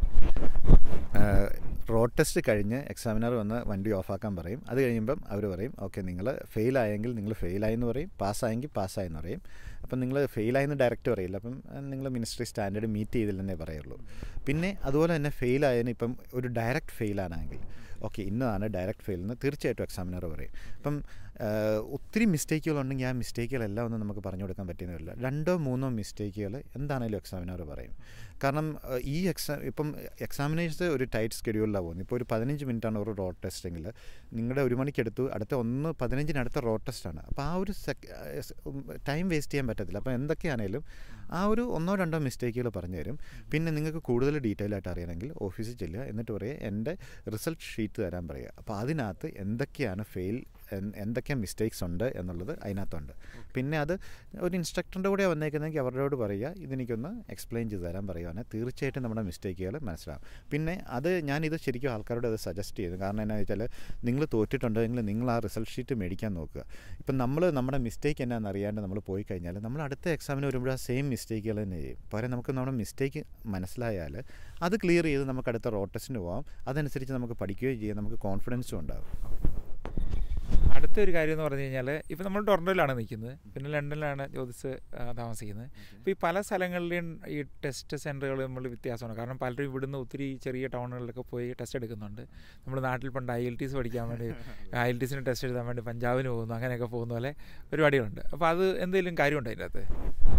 റോഡ് ടെസ്റ്റ് കഴിഞ്ഞ് എക്സാമിനർ വന്ന് വണ്ടി ഓഫാക്കാൻ പറയും അത് കഴിയുമ്പം അവർ പറയും ഓക്കെ നിങ്ങൾ ഫെയിലായെങ്കിൽ നിങ്ങൾ ഫെയിലായെന്ന് പറയും പാസ്സായെങ്കിൽ പാസ്സായെന്ന് പറയും അപ്പം നിങ്ങൾ ഫെയിലായെന്ന് ഡയറക്റ്റ് പറയില്ല അപ്പം നിങ്ങൾ മിനിസ്ട്രി സ്റ്റാൻഡേർഡ് മീറ്റ് ചെയ്തില്ലെന്നേ പറയുള്ളൂ പിന്നെ അതുപോലെ തന്നെ ഫെയിലായതിന് ഇപ്പം ഒരു ഡയറക്റ്റ് ഫെയിലാണെങ്കിൽ ഓക്കെ ഇന്നതാണ് ഡയറക്റ്റ് ഫെയിൽ എന്ന് തീർച്ചയായിട്ടും എക്സാമിനർ പറയും അപ്പം ആഹ് ഒത്തിരി മിസ്റ്റേക്കുകളുണ്ടെങ്കിൽ ആ മിസ്റ്റേക്കുകളെല്ലാം ഒന്നും നമുക്ക് പറഞ്ഞു കൊടുക്കാൻ പറ്റുന്നില്ല രണ്ടോ മൂന്നോ മിസ്റ്റേക്കുകൾ എന്താണേലും എക്സാമിനർ പറയും കാരണം ആഹ് ഈ എക്സാം ഇപ്പം എക്സാമിനേഴ്സ് ഒരു ടൈറ്റ് സ്കെഡ്യൂളിലാണ് പോകുന്നത് ഇപ്പോൾ ഒരു പതിനഞ്ച് മിനിറ്റാണ് ഒരു റോഡ് ടെസ്റ്റെങ്കിൽ നിങ്ങളുടെ ഒരു മണിക്കെടുത്തു അടുത്ത ഒന്ന് പതിനഞ്ചിന് അടുത്ത റോഡ് ടെസ്റ്റാണ് അപ്പോൾ ആ ഒരു സെക് ടൈം വേസ്റ്റ് ചെയ്യാൻ പറ്റത്തില്ല അപ്പോൾ എന്തൊക്കെയാണേലും ആ ഒരു ഒന്നോ രണ്ടോ മിസ്റ്റേക്കുകൾ പറഞ്ഞു തരും പിന്നെ നിങ്ങൾക്ക് കൂടുതൽ ഡീറ്റെയിൽ ആയിട്ട് അറിയണമെങ്കിൽ ഓഫീസിൽ ചെല്ലുക എന്നിട്ട് പറയുക എൻ്റെ റിസൾട്ട് ഷീറ്റ് തരാൻ പറയുക അപ്പോൾ അതിനകത്ത് എന്തൊക്കെയാണ് ഫെയിൽ എൻ- എന്തൊക്കെ മിസ്റ്റേക്സ് ഉണ്ട് എന്നുള്ളത് അതിനകത്തുണ്ട് പിന്നെ അത് ഒരു ഇൻസ്ട്രക്ടറിൻ്റെ കൂടെ വന്നേക്കുന്നതെങ്കിൽ അവരോട് പറയുക ഇതെനിക്കൊന്ന് എക്സ്പ്ലെയിൻ ചെയ്ത് തരാൻ പറയുവാണെങ്കിൽ തീർച്ചയായിട്ടും നമ്മുടെ മിസ്റ്റേക്കുകൾ മനസ്സിലാവും പിന്നെ അത് ഞാനിത് ശരിക്കും ആൾക്കാരോട് അത് സജസ്റ്റ് ചെയ്തു കാരണം എന്നാ വെച്ചാൽ നിങ്ങൾ തോറ്റിട്ടുണ്ടെങ്കിൽ നിങ്ങൾ ആ റിസൾട്ട് ഷീറ്റ് മേടിക്കാൻ നോക്കുക ഇപ്പം നമ്മൾ നമ്മുടെ മിസ്റ്റേക്ക് എന്നാന്ന് അറിയാണ്ട് നമ്മൾ പോയി കഴിഞ്ഞാൽ നമ്മൾ അടുത്ത എക്സാമിന് വരുമ്പോൾ ആ സെയിം മിസ്റ്റേക്കുകൾ തന്നെ ചെയ്യും പകരം നമുക്ക് നമ്മുടെ മിസ്റ്റേക്ക് മനസ്സിലായാൽ അത് ക്ലിയർ ചെയ്ത് നമുക്ക് അടുത്ത റോഡ് ടെസ്റ്റിന് പോകാം അതനുസരിച്ച് നമുക്ക് പഠിക്കുകയും ചെയ്യാം നമുക്ക് കോൺഫിഡൻസും ഉണ്ടാകും അടുത്തൊരു കാര്യം എന്ന് പറഞ്ഞു കഴിഞ്ഞാൽ ഇപ്പം നമ്മൾ ടൊറൻറ്റോയിലാണ് നിൽക്കുന്നത് പിന്നെ ലണ്ടനിലാണ് ജ്യോതിസ് ആ, താമസിക്കുന്നത് അപ്പോൾ ഈ പല സ്ഥലങ്ങളിലെയും ഈ ടെസ്റ്റ് സെൻറ്ററുകൾ നമ്മൾ വ്യത്യാസമാണ് കാരണം പലരും ഇവിടുന്ന് ഒത്തിരി ചെറിയ ടൗണുകളിലൊക്കെ പോയി ടെസ്റ്റ് എടുക്കുന്നുണ്ട് നമ്മുടെ നാട്ടിൽ പണ്ട് ഐ എൽ ടി എസ് പഠിക്കാൻ വേണ്ടി ഐ എൽ ടി എസിന് ടെസ്റ്റ് എഴുതാൻ വേണ്ടി പഞ്ചാബിന് പോകുന്നു അങ്ങനെയൊക്കെ പോകുന്ന പോലെ പരിപാടികളുണ്ട് അപ്പോൾ അത് എന്തെങ്കിലും കാര്യമുണ്ടോ അതിൻ്റെ അകത്ത്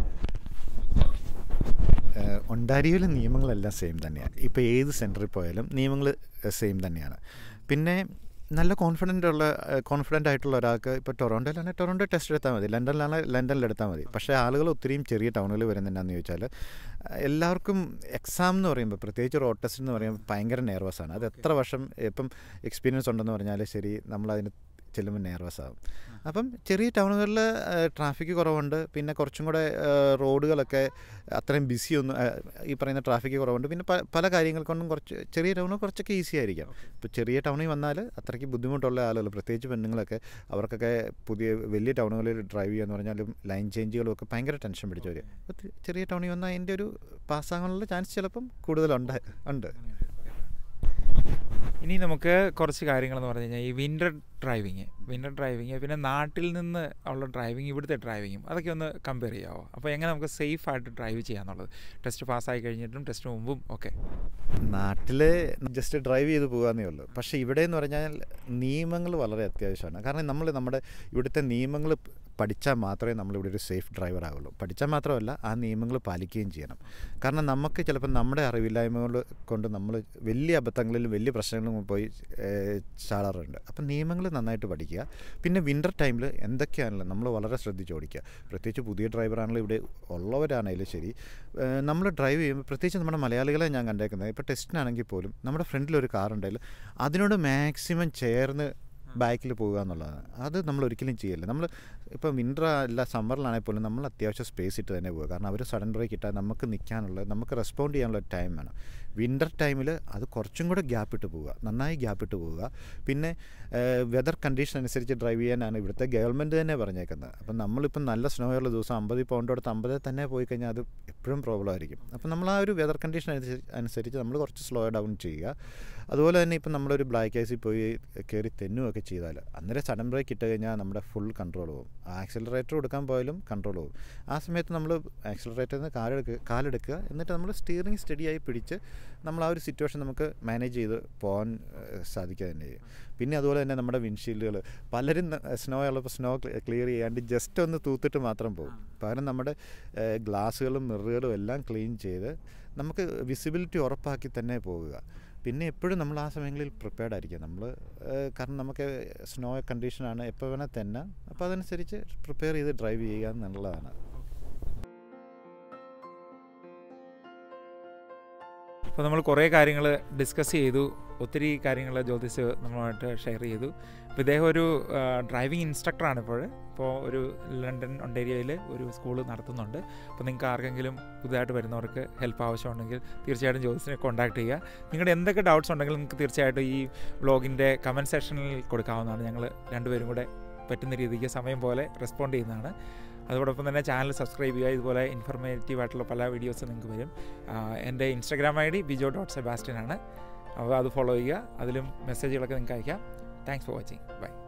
ഒണ്ടാരിയോയിലെ നിയമങ്ങളെല്ലാം സെയിം തന്നെയാണ് ഇപ്പോൾ ഏത് സെൻറ്ററിൽ പോയാലും നിയമങ്ങൾ സെയിം തന്നെയാണ് പിന്നെ നല്ല കോൺഫിഡൻ്റ് ഉള്ള കോൺഫിഡൻ്റ് ആയിട്ടുള്ള ഒരാൾക്ക് ഇപ്പോൾ ടൊറോണ്ടോയിലാണെങ്കിൽ ടൊറോണ്ടോ ടെസ്റ്റ് എടുത്താൽ മതി ലണ്ടനിലാണെങ്കിൽ ലണ്ടനിൽ എടുത്താൽ മതി പക്ഷേ ആളുകൾ ഒത്തിരിയും ചെറിയ ടൗണുകളിൽ വരുന്നതെന്നു ചോദിച്ചാൽ എല്ലാവർക്കും എക്സാം എന്ന് പറയുമ്പോൾ പ്രത്യേകിച്ച് റോഡ് ടെസ്റ്റ് എന്ന് പറയുമ്പോൾ ഭയങ്കര നെർവസാണ് അത് എത്ര വർഷം ഇപ്പം എക്സ്പീരിയൻസ് ഉണ്ടെന്ന് പറഞ്ഞാൽ ശരി നമ്മളതിന് ചെല്ലുമ്പോൾ നെർവസ് ആകും അപ്പം ചെറിയ ടൗണുകളിൽ ട്രാഫിക് കുറവുണ്ട് പിന്നെ കുറച്ചും കൂടെ ആ, റോഡുകളൊക്കെ അത്രയും ബിസി ഒന്നും ആ, ഈ പറയുന്ന ട്രാഫിക് കുറവുണ്ട് പിന്നെ പ- പല കാര്യങ്ങൾ കൊണ്ടും കുറച്ച് ചെറിയ ടൗണ് കുറച്ചൊക്കെ ഈസി ആയിരിക്കാം ഇപ്പോൾ ചെറിയ ടൗണിൽ വന്നാൽ അത്രയ്ക്ക് ബുദ്ധിമുട്ടുള്ള ആളുകൾ പ്രത്യേകിച്ച് പെണ്ണുങ്ങളൊക്കെ അവർക്കൊക്കെ പുതിയ വലിയ ടൗണുകളിൽ ഡ്രൈവ് ചെയ്യാന്ന് പറഞ്ഞാലും ലൈൻ ചേഞ്ചുകളും ഒക്കെ ഭയങ്കര ടെൻഷൻ പിടിച്ചവർ അപ്പോൾ ചെറിയ ടൗണിൽ വന്നാൽ അതിൻ്റെ ഒരു പാസ്സാകാനുള്ള ചാൻസ് ചിലപ്പം കൂടുതലുണ്ട് ഉണ്ട് ഇനി നമുക്ക് കുറച്ച് കാര്യങ്ങളെന്ന് പറഞ്ഞു കഴിഞ്ഞാൽ ഈ വിൻ്റർ ഡ്രൈവിങ് വിൻ്റർ ഡ്രൈവിങ് പിന്നെ നാട്ടിൽ നിന്ന് ഉള്ള ഡ്രൈവിങ് ഇവിടുത്തെ ഡ്രൈവിങ്ങും അതൊക്കെ ഒന്ന് കമ്പയർ ചെയ്യാമോ അപ്പോൾ എങ്ങനെ നമുക്ക് സേഫ് ആയിട്ട് ഡ്രൈവ് ചെയ്യാന്നുള്ളത് ടെസ്റ്റ് പാസ്സായി കഴിഞ്ഞിട്ടും ടെസ്റ്റ് മുമ്പും ഒക്കെ നാട്ടിൽ ജസ്റ്റ് ഡ്രൈവ് ചെയ്ത് പോകാന്നേ ഉള്ളൂ പക്ഷേ ഇവിടെ എന്ന് പറഞ്ഞാൽ നിയമങ്ങൾ വളരെ അത്യാവശ്യമാണ് കാരണം നമ്മൾ നമ്മുടെ ഇവിടുത്തെ നിയമങ്ങൾ പഠിച്ചാൽ മാത്രമേ നമ്മളിവിടെ ഒരു സേഫ് ഡ്രൈവർ ആവുള്ളൂ പഠിച്ചാൽ മാത്രമല്ല ആ നിയമങ്ങൾ പാലിക്കുകയും ചെയ്യണം കാരണം നമുക്ക് ചിലപ്പോൾ നമ്മുടെ അറിവില്ലായ്മകൾ കൊണ്ട് നമ്മൾ വലിയ അബദ്ധങ്ങളിലും വലിയ പ്രശ്നങ്ങളിലും പോയി ഏഹ്, ചാടാറുണ്ട് അപ്പം നിയമങ്ങൾ നന്നായിട്ട് പഠിക്കുക പിന്നെ വിൻ്റർ ടൈമിൽ എന്തൊക്കെയാണല്ലോ നമ്മൾ വളരെ ശ്രദ്ധിച്ച് ഓടിക്കുക പ്രത്യേകിച്ച് പുതിയ ഡ്രൈവറാണെങ്കിലും ഇവിടെ ഉള്ളവരാണെങ്കിലും ശരി നമ്മൾ ഡ്രൈവ് ചെയ്യുമ്പോൾ പ്രത്യേകിച്ച് നമ്മുടെ മലയാളികളെ ഞാൻ കണ്ടേക്കുന്നത് ഇപ്പോൾ ടെസ്റ്റിനാണെങ്കിൽ പോലും നമ്മുടെ ഫ്രണ്ടിൽ ഒരു കാർ ഉണ്ടെങ്കിൽ അതിനോട് മാക്സിമം ചേർന്ന് ബാക്കിൽ പോകുക എന്നുള്ളതാണ് അത് നമ്മൾ ഒരിക്കലും ചെയ്യില്ല നമ്മൾ ഇപ്പോൾ വിൻ്റർ അല്ല സമ്മറിലാണെങ്കിൽ പോലും നമ്മൾ അത്യാവശ്യം സ്പേസ് ഇട്ട് തന്നെ പോകുക കാരണം അവർ സഡൻ ബ്രേക്ക് ഇട്ടാൽ നമുക്ക് നിൽക്കാനുള്ള നമുക്ക് റെസ്പോണ്ട് ചെയ്യാനുള്ള ടൈം വേണം വിൻ്റർ ടൈമിൽ അത് കുറച്ചും കൂടെ ഗ്യാപ്പ് ഇട്ട് പോവുക നന്നായി ഗ്യാപ്പ് ഇട്ട് പോവുക പിന്നെ വെതർ കണ്ടീഷൻ അനുസരിച്ച് ഡ്രൈവ് ചെയ്യാനാണ് ഇവിടുത്തെ ഗവൺമെൻറ് തന്നെ പറഞ്ഞേക്കുന്നത് അപ്പം നമ്മളിപ്പം നല്ല സ്നോ ഉള്ള ദിവസം അമ്പത് പൗണ്ട് കൊടുത്ത് അമ്പത് തന്നെ പോയി കഴിഞ്ഞാൽ അത് എപ്പോഴും പ്രോബ്ലം ആയിരിക്കും അപ്പം നമ്മൾ ആ ഒരു വെതർ കണ്ടീഷൻ അനുസരിച്ച് നമ്മൾ കുറച്ച് സ്ലോ ഡൗൺ ചെയ്യുക അതുപോലെ തന്നെ ഇപ്പം നമ്മളൊരു ബ്ലാക്ക് ഐസിൽ പോയി കയറി തെന്നുമൊക്കെ ചെയ്താൽ അന്നേരം സഡൻ ബ്രേക്ക് ഇട്ട് കഴിഞ്ഞാൽ നമ്മുടെ ഫുൾ കൺട്രോൾ പോകും ആക്സിലറേറ്റർ കൊടുക്കാൻ പോയാലും കൺട്രോൾ പോകും ആ സമയത്ത് നമ്മൾ ആക്സിലറേറ്ററിൽ നിന്ന് കാലെടുക്കുക കാലെടുക്കുക എന്നിട്ട് നമ്മൾ സ്റ്റിയറിംഗ് സ്റ്റഡിയായി പിടിച്ച് നമ്മൾ ആ ഒരു സിറ്റുവേഷൻ നമുക്ക് മാനേജ് ചെയ്ത് പോകാൻ ഏഹ്, സാധിക്കുക തന്നെ ചെയ്യും പിന്നെ അതുപോലെ തന്നെ നമ്മുടെ വിൻഷീൽഡുകൾ പലരും സ്നോ ഉള്ളപ്പോൾ സ്നോ ക്ലിയർ ചെയ്യാണ്ട് ജസ്റ്റ് ഒന്ന് തൂത്തിട്ട് മാത്രം പോകും പകരം നമ്മുടെ ഗ്ലാസ്സുകളും മിററുകളും എല്ലാം ക്ലീൻ ചെയ്ത് നമുക്ക് വിസിബിലിറ്റി ഉറപ്പാക്കി തന്നെ പോകുക പിന്നെ എപ്പോഴും നമ്മൾ ആ സമയങ്ങളിൽ പ്രിപ്പയർഡ് ആയിരിക്കുക നമ്മൾ കാരണം നമുക്ക് സ്നോ കണ്ടീഷനാണ് എപ്പോൾ വേണേൽ തന്നെ അപ്പോൾ അതനുസരിച്ച് പ്രിപ്പയർ ചെയ്ത് ഡ്രൈവ് ചെയ്യുക എന്നുള്ളതാണ് അപ്പോൾ നമ്മൾ കുറേ കാര്യങ്ങൾ ഡിസ്കസ് ചെയ്തു ഒത്തിരി കാര്യങ്ങൾ ജ്യോതിസ് നമ്മളുമായിട്ട് ഷെയർ ചെയ്തു അപ്പോൾ ഇദ്ദേഹം ഒരു ഡ്രൈവിംഗ് ഇൻസ്ട്രക്ടറാണ് ഇപ്പോൾ ഇപ്പോൾ ഒരു ലണ്ടൻ ഒണ്ടേരിയയിൽ ഒരു സ്കൂൾ നടത്തുന്നുണ്ട് അപ്പോൾ നിങ്ങൾക്ക് ആർക്കെങ്കിലും പുതുതായിട്ട് വരുന്നവർക്ക് ഹെൽപ്പ് ആവശ്യമുണ്ടെങ്കിൽ തീർച്ചയായിട്ടും ജ്യോതിസിനെ കോൺടാക്ട് ചെയ്യുക നിങ്ങളുടെ എന്തൊക്കെ ഡൗട്ട്സ് ഉണ്ടെങ്കിലും നിങ്ങൾക്ക് തീർച്ചയായിട്ടും ഈ ബ്ലോഗിൻ്റെ കമൻറ്റ് സെക്ഷനിൽ കൊടുക്കാവുന്നതാണ് ഞങ്ങൾ രണ്ടുപേരും കൂടെ പറ്റുന്ന രീതിക്ക് സമയം പോലെ റെസ്പോണ്ട് ചെയ്യുന്നതാണ് അതോടൊപ്പം തന്നെ ചാനൽ സബ്സ്ക്രൈബ് ചെയ്യുക ഇതുപോലെ ഇൻഫർമേറ്റീവ് ആയിട്ടുള്ള പല വീഡിയോസും നിങ്ങൾക്ക് വരും ആ, എൻ്റെ Instagram I D Bijo dot Sebastian ആണ് അപ്പോൾ അത് ഫോളോ ചെയ്യുക അതിലും മെസ്സേജുകളൊക്കെ നിങ്ങൾക്ക് അയക്കാം താങ്ക്സ് ഫോർ വാച്ചിങ് ബൈ